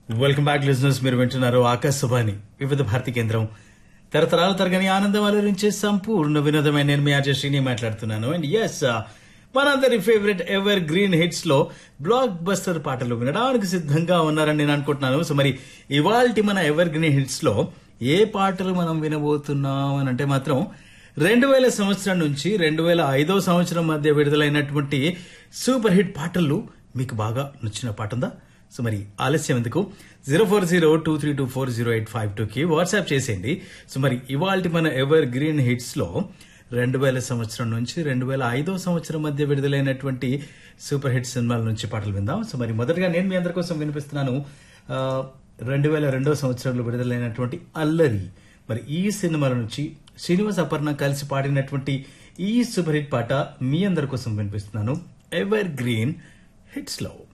welcome back listeners మీరు వింటున్నారు ఆకాశవాణి వివిధ భారతి కేంద్రం తరతరాల తరగని ఆనందం అలరించే సంపూర్ణ వినోదమైన నేను మీ ఆర్జే శ్రీని మాట్లాడుతున్నాను అండ్ ఎస్ మనందరి ఫేవరెట్ ఎవర్ గ్రీన్ హిట్స్ లో బ్లాక్ బస్టర్ పాటలు వినడానికి సిద్ధంగా ఉన్నారని నేను అనుకుంటున్నాను సో మరి ఇవాల్టి మన ఎవర్ గ్రీన్ హిట్స్ లో ఏ పాటలు మనం వినబోతున్నాం అని అంటే మాత్రం రెండు వేల సంవత్సరం నుంచి రెండు వేల ఐదో సంవత్సరం మధ్య విడుదలైనటువంటి సూపర్ హిట్ పాటలు మీకు బాగా నచ్చిన పాట ఉందా సో మరి ఆలస్యం ఎందుకు zero four zero two three two four zero eight five two కి వాట్సాప్ చేసేయండి సో మరి ఇవాళ మన ఎవర్ గ్రీన్ హిట్స్ లో రెండు వేల సంవత్సరం నుంచి రెండు వేల ఐదో సంవత్సరం మధ్య విడుదలైనటువంటి సూపర్ హిట్ సినిమాల నుంచి పాటలు విందాం సో మరి మొదటగా నేను మీ అందరి కోసం వినిపిస్తున్నాను ఆ, రెండు వేల రెండో సంవత్సరంలో విడుదలైనటువంటి అల్లరి మరి ఈ సినిమాల నుంచి శ్రీనివాస్ అపర్ణ కలిసి పాడినటువంటి ఈ సూపర్ హిట్ పాట మీ అందరి కోసం వినిపిస్తున్నాను ఎవర్ గ్రీన్ హిట్స్ లో